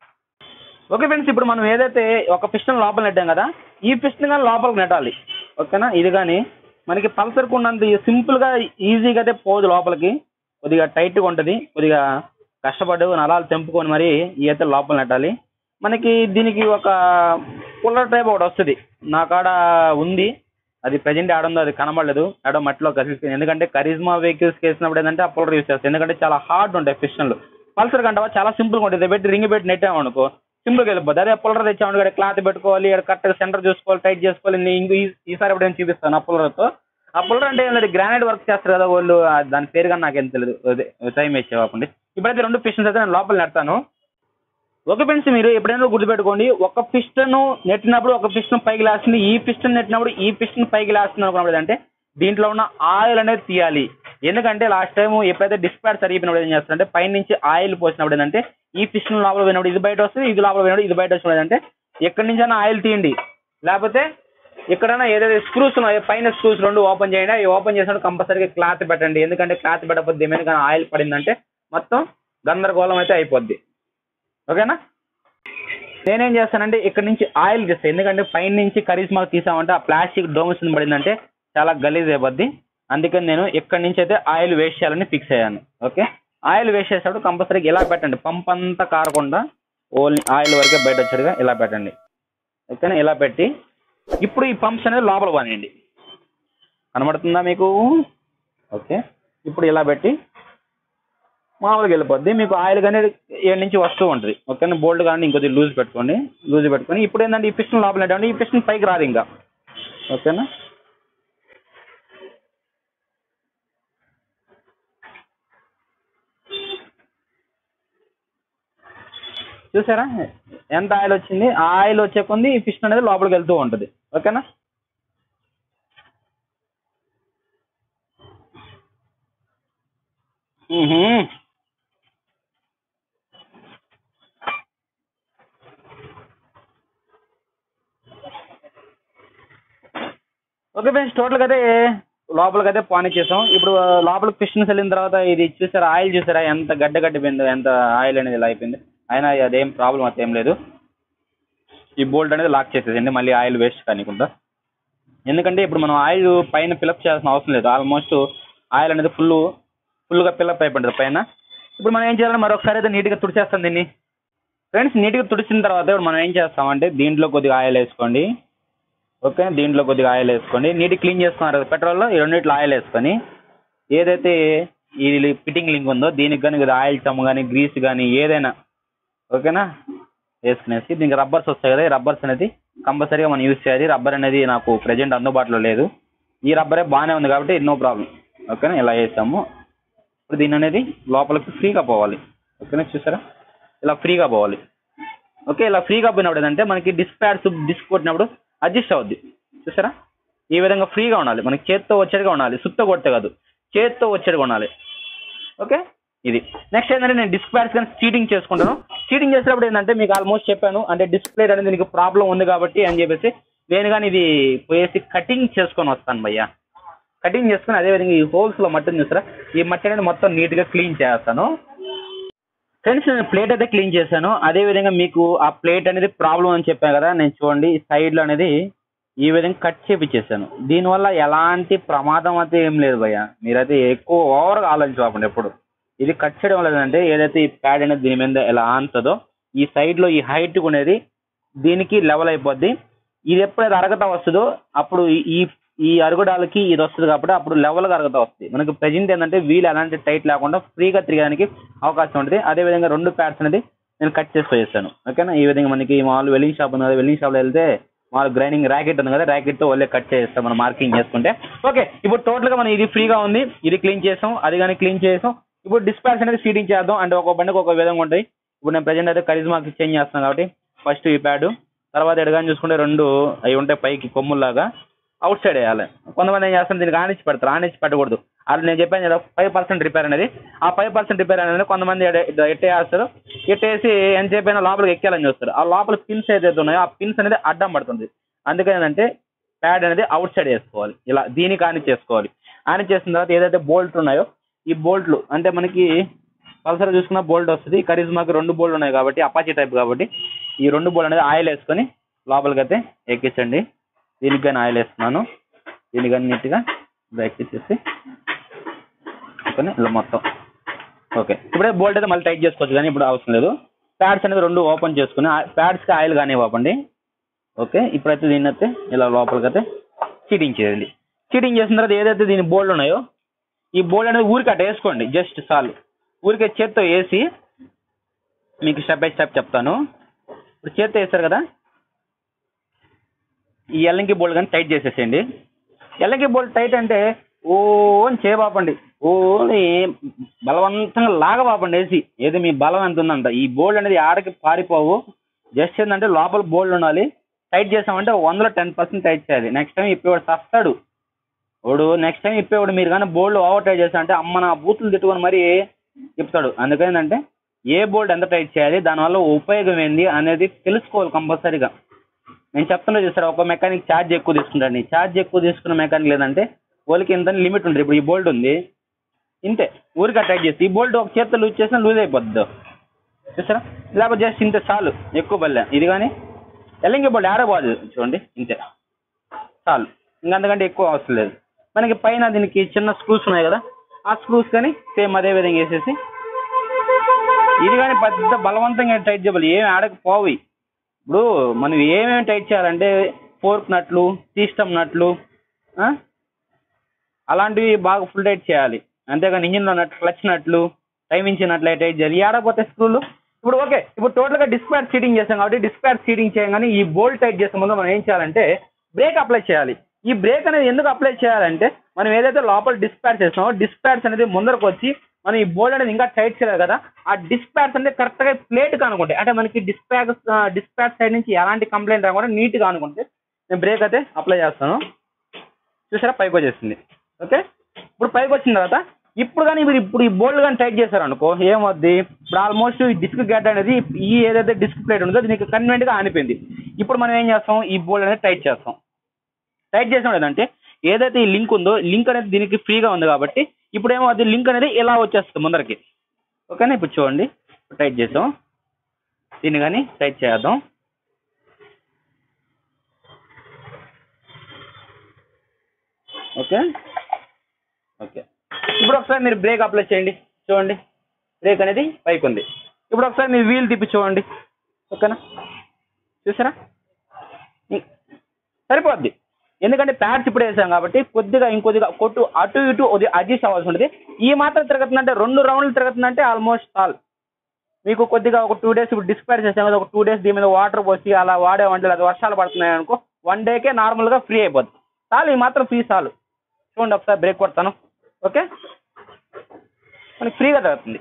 ఓకే ఫ్రెండ్స్ ఇప్పుడు మనం ఏదైతే ఒక పిస్టన్ లోపల నెట్టాం కదా ఈ పిస్టన్ కానీ లోపలికి నెట్టాలి ఓకేనా ఇది కానీ మనకి పల్సర్కు ఉన్నంత సింపుల్గా ఈజీగా అయితే పోదు లోపలికి కొద్దిగా టైట్గా ఉంటుంది కొద్దిగా కష్టపడి నరాలు తెంపుకొని మరి ఈ అయితే లోపల నెట్టాలి మనకి దీనికి ఒక పుల్లర్ టైప్ ఒకటి వస్తుంది నా కాడ ఉంది అది ప్రజెంట్ ఆడుందో అది కనబడలేదు ఆడో మట్టిలో కలిసిపోయింది ఎందుకంటే కరిజ్మా వెహికల్స్ వేసినప్పుడు ఏంటంటే ఆ పుల్లర్ యూస్ చేస్తాయి ఎందుకంటే చాలా హార్డ్ ఉంటాయి ఫిషన్లు పల్సర్ కంటే చాలా సింపుల్గా ఉంటుంది పెట్టి రింగ్ పెట్టి నెట్టామనుకో సింపుల్గా వెళ్ళిపోతుంది అదే పుల్లర్ తెచ్చామనుకో ఇక్కడ క్లాత్ పెట్టుకోవాలి ఇక్కడ కరెక్ట్గా సెంటర్ చూసుకోవాలి టైట్ చేసుకోవాలి నేను ఇంకో ఈ- ఈసారి ఎప్పుడు నేను చూపిస్తాను ఆ పుల్లర్తో ఆ పుల్లర్ అంటే ఏం లేదు గ్రానైట్ వర్క్ చేస్తారు కదా వాళ్ళు ఆ దాని పేరు కానీ నాకేం తెలియదు అదే టైం వేస్ట్ కాకుండా ఇప్పుడైతే రెండు ఫిషన్స్ అయితే నేను లోపల నెడతాను ఒక ఫ్రెండ్స్ మీరు ఎప్పుడైనా గుర్తుపెట్టుకోండి ఒక పిస్టన్ నెట్టినప్పుడు ఒక పిస్టన్ పైకి లేస్తుంది ఈ పిస్టన్ నెట్టినప్పుడు ఈ పిస్టన్ పైకి లేస్తుంది అనుకున్నప్పుడు అంటే దీంట్లో ఉన్న ఆయిల్ అనేది తీయాలి ఎందుకంటే లాస్ట్ టైం ఎప్పుడైతే డిస్పాట్ సరిగిపోయినప్పుడు ఏం చేస్తారంటే పైన నుంచి ఆయిల్ పోసినప్పుడు ఏంటంటే ఈ పిస్టన్ లోపల పోయినప్పుడు ఇది బయట వస్తుంది ఇది లోపల పోయినప్పుడు ఇది బయట వస్తుంది అంటే ఎక్కడి నుంచి అయినా ఆయిల్ తీయండి లేకపోతే ఎక్కడైనా ఏదైతే స్క్రూస్ ఉన్నాయో పైన స్క్రూస్ రెండు ఓపెన్ చేయండి అవి ఓపెన్ చేసినప్పుడు కంపల్సరీగా క్లాత్ పెట్టండి ఎందుకంటే క్లాత్ పెట్టకపోతే ఏమైనా కానీ ఆయిల్ పడిందంటే మొత్తం గందరగోళం అయితే అయిపోద్ది ఓకేనా నేనేం చేస్తానంటే ఇక్కడ నుంచి ఆయిల్ తీస్తాను ఎందుకంటే పైన నుంచి కరిజ్మా తీసామంటే ఆ ప్లాస్టిక్ డోమ్స్ పడిందంటే చాలా గలీజ్ అయిపోద్ది అందుకని నేను ఇక్కడ నుంచి అయితే ఆయిల్ వేస్ట్ చేయాలని ఫిక్స్ అయ్యాను ఓకే ఆయిల్ వేస్ట్ చేసేటప్పుడు కంపల్సరీగా ఇలా పెట్టండి పంప్ అంతా కారకుండా ఓన్లీ ఆయిల్ వరకే బయట వచ్చేట్టుగా ఇలా పెట్టండి ఓకేనా ఇలా పెట్టి ఇప్పుడు ఈ పంప్స్ అనేది లోపల పోనీయండి కనబడుతుందా మీకు ఓకే ఇప్పుడు ఇలా పెట్టి మామూలుగా వెళ్ళిపోద్ది మీకు ఆయిల్ కానీ ఏడు నుంచి వస్తూ ఉంటుంది ఓకేనా బోల్డ్ కానీ ఇంకొద్ది లూజ్ పెట్టుకోండి లూజ్ పెట్టుకొని ఇప్పుడు ఏంటంటే ఈ పిస్టన్ లోపల పెట్టండి ఈ పిస్టన్ పైకి రాదు ఇంకా ఓకేనా చూసారా ఎంత ఆయిల్ వచ్చింది ఆ ఆయిల్ వచ్చే కొంది ఈ పిస్టన్ అనేది లోపలికి వెళ్తూ ఉంటుంది ఓకేనా మ్మ్హ్మ్. ఓకే ఫ్రెండ్స్ టోటల్గా అయితే లోపలికి అయితే పానీ చేసాం ఇప్పుడు లోపలికి పిస్టన్స్ వెళ్ళిన తర్వాత ఇది చూసారా ఆయిల్ చూసారా ఎంత గడ్డ గడ్డిపోయిందో ఎంత ఆయిల్ అనేది ఇలా అయిపోయింది అయినా అదేం ప్రాబ్లం అయితే ఏం లేదు ఈ బోల్ట్ అనేది లాక్ చేసేదండి మళ్ళీ ఆయిల్ వేస్ట్ కానికుండా ఎందుకంటే ఇప్పుడు మనం ఆయిల్ పైన ఫిలప్ చేయాల్సిన అవసరం లేదు ఆల్మోస్ట్ ఆయిల్ అనేది ఫుల్ ఫుల్గా ఫిలప్ అయిపోయింది పైన ఇప్పుడు మనం ఏం చేయాలంటే మరొకసారి అయితే నీట్గా తుడిచేస్తాం దీన్ని ఫ్రెండ్స్ నీట్గా తుడిచిన తర్వాత ఇప్పుడు మనం ఏం చేస్తామంటే దీంట్లో కొద్దిగా ఆయిల్ వేసుకోండి ఓకే దీంట్లో కొద్దిగా ఆయిల్ వేసుకోండి నీట్గా క్లీన్ చేసుకున్నారు కదా పెట్రోల్లో ఈ రెండిట్లో ఆయిల్ వేసుకొని ఏదైతే ఈ ఫిట్టింగ్ లింక్ ఉందో దీనికి కానీ కొద్దిగా ఆయిల్ చమ్ము కానీ గ్రీస్ కానీ ఏదైనా ఓకేనా వేసుకునేసి దీనికి రబ్బర్స్ వస్తాయి కదా ఈ రబ్బర్స్ అనేది కంపల్సరీగా మనం యూజ్ చేయాలి రబ్బర్ అనేది నాకు ప్రజెంట్ అందుబాటులో లేదు ఈ రబ్బరే బాగానే ఉంది కాబట్టి నో ప్రాబ్లం ఓకేనా ఇలా వేసాము ఇప్పుడు దీని అనేది లోపలికి ఫ్రీగా పోవాలి ఓకేనా చూసారా ఇలా ఫ్రీగా పోవాలి ఓకే ఇలా ఫ్రీగా పోయినప్పుడు ఏంటంటే మనకి డిస్క్ ప్యాడ్స్ డిస్క్ కొట్టినప్పుడు అడ్జస్ట్ అవుద్ది చూసారా ఈ విధంగా ఫ్రీగా ఉండాలి మనకి చేత్తో వచ్చేట్టుగా ఉండాలి సుత్త కొట్టే కాదు చేత్తో వచ్చేట్టుగా ఉండాలి ఓకే ఇది నెక్స్ట్ ఏంటంటే నేను డిస్క్ ప్యాడ్స్ కానీ చీటింగ్ చేసుకుంటాను చీటింగ్ చేసేటప్పుడు ఏంటంటే మీకు ఆల్మోస్ట్ చెప్పాను అంటే డిస్ప్లే అనేది దీనికి ప్రాబ్లం ఉంది కాబట్టి అని చెప్పేసి నేను కానీ ఇది పోయేసి కటింగ్ చేసుకొని వస్తాను భయ్యా కటింగ్ చేసుకుని అదే విధంగా ఈ హోల్స్ లో మట్టిని చూస్తారా ఈ మట్టి అనేది మొత్తం నీట్ గా క్లీన్ చేస్తాను ఫ్రెండ్స్ నేను ప్లేట్ అయితే క్లీన్ చేశాను అదే విధంగా మీకు ఆ ప్లేట్ అనేది ప్రాబ్లం అని చెప్పాను కదా నేను చూడండి సైడ్ లో అనేది ఈ విధంగా కట్ చేపించేసాను దీనివల్ల ఎలాంటి ప్రమాదం అయితే ఏం లేదు భయ్య మీరైతే ఎక్కువ ఓవర్గా ఆలోచించకండి ఎప్పుడు ఇది కట్ చేయడం వల్ల ఏంటంటే ఏదైతే ఈ ప్యాడ్ అనేది దీని మీద ఎలా ఆనుతుందో ఈ సైడ్ లో ఈ హైట్ అనేది దీనికి లెవెల్ అయిపోద్ది ఇది ఎప్పుడైతే అరగతా వస్తుందో అప్పుడు ఈ- ఈ ఈ అరుగుడాలకి ఇది వస్తుంది కాబట్టి అప్పుడు లెవెల్గా అరుగుతా వస్తుంది మనకి ప్రజెంట్ ఏంటంటే వీల్ ఎలాంటి టైట్ లేకుండా ఫ్రీగా తిరగడానికి అవకాశం ఉంటుంది అదే విధంగా రెండు ప్యాడ్స్ అనేది నేను కట్ చేసి పోయేస్తాను ఓకేనా ఈ విధంగా మనకి మామూలు వెల్లింగ్ షాప్ ఉంది కదా వెల్లింగ్ షాప్లో వెళ్తే మామూలు గ్రైండింగ్ ర్యాకెట్ ఉంది కదా ర్యాకెట్ తో వాళ్ళే కట్ చేస్తాం మనం మార్కింగ్ చేసుకుంటే ఓకే ఇప్పుడు టోటల్ గా మనం ఇది ఫ్రీగా ఉంది ఇది క్లీన్ చేసాం అది కానీ క్లీన్ చేసాం ఇప్పుడు డిస్పాచ్ అనేది సీటింగ్ చేద్దాం అంటే ఒక బండికి ఒక విధంగా ఉంటాయి ఇప్పుడు నేను ప్రజెంట్ అయితే కరిజ్మాకి చేంజ్ చేస్తాను కాబట్టి ఫస్ట్ ఈ ప్యాడ్ తర్వాత ఎడగాని చూసుకుంటే రెండు అవి ఉంటాయి పైకి కొమ్ముల్లాగా అవుట్ సైడ్ వేయాలి కొంతమంది ఏం చేస్తారు దీనికి ఆనిచ్చి పెడతారు ఆనిచ్చి పెట్టకూడదు అది నేను చెప్పాను కదా ఫైవ్ పర్సెంట్ రిపేర్ అనేది ఆ ఫైవ్ పర్సెంట్ రిపేర్ అనేది కొంతమంది ఎడ- ఇట్లా ఎట్టేస్తారు ఎట్టేసి ఎంతసేపు అయినా లోపలికి ఎక్కాలని చూస్తారు ఆ లోపల పిన్స్ ఏదైతే ఉన్నాయో ఆ పిన్స్ అనేది అడ్డం పడుతుంది అందుకని ఏంటంటే ప్యాడ్ అనేది అవుట్ సైడ్ వేసుకోవాలి ఇలా దీనికి ఆని చేసుకోవాలి ఆని చేసిన తర్వాత ఏదైతే బోల్ట్ ఉన్నాయో ఈ బోల్ట్లు అంటే మనకి పల్సర్ చూసుకున్న బోల్ట్ వస్తుంది కరిజ్మాకి రెండు బోల్ట్ ఉన్నాయి కాబట్టి అపాచీ టైప్ కాబట్టి ఈ రెండు బోల్ట్ అనేది ఆయిల్ వేసుకొని లోపలికి అయితే ఎక్కించండి దీనికి కానీ ఆయిల్ వేస్తున్నాను దీనికి కానీ నీట్గా ఇలా ఎక్కించేసి ఓకేనా ఇలా మొత్తం ఓకే ఇప్పుడే బోల్ట్ అయితే మళ్ళీ టైట్ చేసుకోవచ్చు కానీ ఇప్పుడు అవసరం లేదు ప్యాడ్స్ అనేది రెండు ఓపెన్ చేసుకుని ప్యాడ్స్కి ఆయిల్ కానీ ఇవ్వండి ఓకే ఇప్పుడైతే దీన్ని అయితే ఇలా లోపలికి అయితే చీటింగ్ చేయండి చీటింగ్ చేసిన తర్వాత ఏదైతే దీని బోల్డ్ ఉన్నాయో ఈ బోల్డ్ అనేది ఊరికి అట్ట వేసుకోండి జస్ట్ చాలు ఊరికే చేత్తో వేసి మీకు స్టెప్ బై స్టెప్ చెప్తాను ఇప్పుడు చేత్తో వేస్తారు కదా ఈ ఎల్లంకి బోల్డ్ కానీ టైట్ చేసేసేయండి ఎల్లంకి బోల్డ్ టైట్ అంటే ఓ అని చేయబాపండి ఓ అని బలవంతంగా లాగబాపండి వేసి ఏది మీ బలం ఎంత ఉందంట ఈ బోల్డ్ అనేది ఆడకి పారిపోవు జస్ట్ ఏంటంటే లోపల బోల్డ్ ఉండాలి టైట్ చేసామంటే వందలో టెన్ పర్సెంట్ టైట్ చేయాలి నెక్స్ట్ టైం ఇప్పేవాడు సస్తాడు వాడు నెక్స్ట్ టైం ఇప్పేవాడు మీరు కానీ బోల్డ్ ఓవర్ టైట్ చేస్తా అంటే అమ్మ నా బూతులు తిట్టుకొని మరీ చెప్తాడు అందుకని ఏంటంటే ఏ బోల్డ్ ఎంత టైట్ చేయాలి దానివల్ల ఉపయోగం ఏంది అనేది తెలుసుకోవాలి కంపల్సరీగా నేను చెప్తున్నా చూసారా ఒక మెకానిక్ ఛార్జ్ ఎక్కువ తీసుకుంటాడు ఛార్జ్ ఎక్కువ తీసుకున్న మెకానిక్ లేదంటే వాళ్ళకి ఎంత లిమిట్ ఉంటుంది ఇప్పుడు ఈ బోల్ట్ ఉంది ఇంతే ఊరికి టైట్ చేసి ఈ బోల్ట్ ఒక చేత్తో లూజ్ చేసినా లూజ్ అయిపోద్ది చూసారా లేకపోతే జస్ట్ ఇంతే చాలు ఎక్కువ బల్లె ఇది కానీ ఎల్లంగి బోల్ట్ ఆడబోదు చూడండి ఇంతే చాలు ఇంకంతకంటే ఎక్కువ అవసరం లేదు మనకి పైన దీనికి చిన్న స్క్రూస్ ఉన్నాయి కదా ఆ స్క్రూస్ కానీ సేమ్ అదే విధంగా వేసేసి ఇది కానీ పెద్ద బలవంతంగా టైట్ చేయాలి ఏమి ఆడకపోవి ఇప్పుడు మనం ఏమేమి టైట్ చేయాలంటే ఫోర్క్ నట్లు సిస్టమ్ నట్లు ఆ? అలాంటివి బాగా ఫుల్ టైట్ చేయాలి అంతేగాని ఇంజిన్లో నట్లు క్లచ్ నట్లు టైమింగ్ నట్లు టైట్ చేయాలి ఆడకపోతే స్క్రూలు ఇప్పుడు ఓకే ఇప్పుడు టోటల్గా డిస్పాట్ సీటింగ్ చేస్తాం కాబట్టి డిస్పాట్ సీటింగ్ చేయగానే ఈ బోల్ట్ టైట్ చేసే ముందు మనం ఏం చేయాలంటే బ్రేక్ అప్లై చేయాలి ఈ బ్రేక్ అనేది ఎందుకు అప్లై చేయాలంటే మనం ఏదైతే లోపల డిస్పాచ్ చేస్తామో డిస్పాచ్ అనేది ముందరకు వచ్చి మనం ఈ బోల్డ్ అనేది ఇంకా టైట్ చేయలేదు కదా ఆ డిస్పాచ్ అనేది కరెక్ట్ గా ప్లేట్ అనుకుంటే అంటే మనకి డిస్పాచ్ డిస్పాచ్ సైడ్ నుంచి ఎలాంటి కంప్లైంట్ రాకుండా నీట్ గా అనుకుంటే నేను బ్రేక్ అయితే అప్లై చేస్తాను చూసారా పైకి వచ్చేసింది ఓకే ఇప్పుడు పైకి వచ్చిన తర్వాత ఇప్పుడు కానీ మీరు ఇప్పుడు ఈ బోల్డ్ కానీ టైట్ చేశారు అనుకో ఏమవుద్ది ఇప్పుడు ఆల్మోస్ట్ ఈ డిస్క్ గడ్డ అనేది ఈ ఏదైతే డిస్క్ ప్లేట్ ఉందో దీనికి కన్వెంట్ గా ఆనిపోయింది ఇప్పుడు మనం ఏం చేస్తాం ఈ బోల్డ్ అనేది టైట్ చేస్తాం టైట్ చేసాం లేదంటే ఏదైతే ఈ లింక్ ఉందో లింక్ అనేది దీనికి ఫ్రీగా ఉంది కాబట్టి ఇప్పుడు ఏమో అది లింక్ అనేది ఇలా వచ్చేస్తుంది ముందరకి ఓకేనా ఇప్పుడు చూడండి ఇప్పుడు టైట్ చేసాం దీన్ని కానీ టైట్ చేద్దాం ఓకే ఓకే ఇప్పుడు ఒకసారి మీరు బ్రేక్ అప్లై చేయండి చూడండి బ్రేక్ అనేది పైకి ఉంది ఇప్పుడు ఒకసారి మీరు వీల్ తిప్పి చూడండి ఓకేనా చూసారా ఇ- సరిపోద్ది ఎందుకంటే ప్యాడ్స్ ఇప్పుడు వేసాం కాబట్టి కొద్దిగా ఇంకొద్దిగా కొట్టు అటు ఇటు కొద్దిగా అడ్జస్ట్ అవ్వాల్సి ఉంటుంది ఈ మాత్రం తిరుగుతుందంటే రెండు రౌండ్లు తిరుగుతుందంటే ఆల్మోస్ట్ ఆల్ మీకు కొద్దిగా ఒక టూ డేస్ ఇప్పుడు డిస్పాచ్ చేసాం కదా ఒక టూ డేస్ దీని మీద వాటర్ పోసి అలా వాడేమంటే అది వర్షాలు పడుతున్నాయి అనుకో వన్ డేకే నార్మల్గా ఫ్రీ అయిపోద్ది చాలు ఈ మాత్రం ఫ్రీ చాలు చూడండి ఒకసారి బ్రేక్ కొడతాను ఓకే మనకి ఫ్రీగా తగ్గుతుంది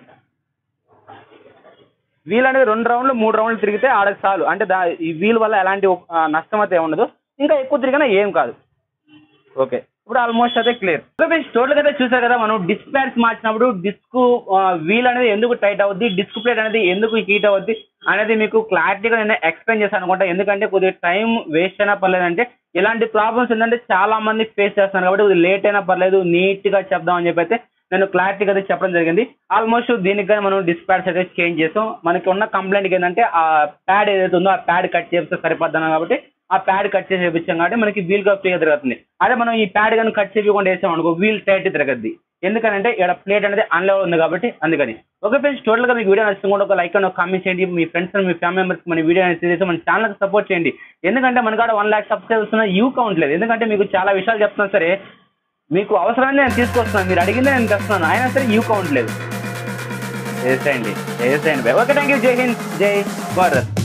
వీల్ అనేది రెండు రౌండ్లు మూడు రౌండ్లు తిరిగితే ఆడకి చాలు అంటే దా ఈ వీల్ వల్ల ఎలాంటి ఆ, నష్టం అయితే ఉండదు ఇంకా ఎక్కువ తిరిగినా ఏం కాదు ఓకే ఇప్పుడు ఆల్మోస్ట్ అయితే క్లియర్ టోటల్ అయితే చూసారు కదా మనం డిస్క్ ప్యాడ్స్ మార్చినప్పుడు డిస్క్ వీల్ అనేది ఎందుకు టైట్ అవుద్ది డిస్క్ ప్లేట్ అనేది ఎందుకు హీట్ అవుద్ది అనేది మీకు క్లారిటీగా నేను ఎక్స్ప్లెయిన్ చేశాను అనుకుంటా ఎందుకంటే కొద్దిగా టైం వేస్ట్ అయినా పర్లేదంటే ఇలాంటి ప్రాబ్లమ్స్ ఏంటంటే చాలా మంది ఫేస్ చేస్తున్నారు కాబట్టి కొద్దిగా లేట్ అయినా పర్లేదు నీట్ గా చెప్దాం అని చెప్పి అయితే నేను క్లారిటీగా అయితే చెప్పడం జరిగింది ఆల్మోస్ట్ దీనికి కానీ మనం డిస్క్ ప్యాడ్స్ అయితే చేంజ్ చేసాం మనకి ఉన్న కంప్లైంట్ ఏంటంటే ఆ ప్యాడ్ ఏదైతే ఉందో ఆ ప్యాడ్ కట్ చేస్తే సరిపోద్దాం కాబట్టి ఆ ప్యాడ్ కట్ చేసి వేపించాం కాబట్టి మనకి వీల్ గా ఫ్రీగా తిరుగుతుంది అదే మనం ఈ ప్యాడ్ కానీ కట్ చేయకుండా వేసాం అనుకో వీల్ టైట్ తిరగద్ది ఎందుకనంటే ఇక్కడ ప్లేట్ అనేది అన్లో ఉంది కాబట్టి అందుకని ఓకే ఫ్రెండ్స్ టోటల్ గా మీకు వీడియో నచ్చింది కూడా ఒక లైక్ అండ్ ఒక కామెంట్ చేయండి మీ ఫ్రెండ్స్ మీ ఫ్యామిలీ మెంబర్స్ మన వీడియో అనేది చేసి మన ఛానల్ సపోర్ట్ చేయండి ఎందుకంటే మన కాడ వన్ ల్యాక్ సబ్స్క్రైబర్స్ ఉన్న యూ కౌంట్ లేదు ఎందుకంటే మీకు చాలా విషయాలు చెప్తున్నా సరే మీకు అవసరాన్ని నేను తీసుకొస్తున్నాను మీరు అడిగిందే నేను తెస్తున్నాను అయినా సరే యూ కౌంట్ లేదు వేసేయండి వేసేయండి ఓకే థ్యాంక్ యూ జై హింద్ జై భారత్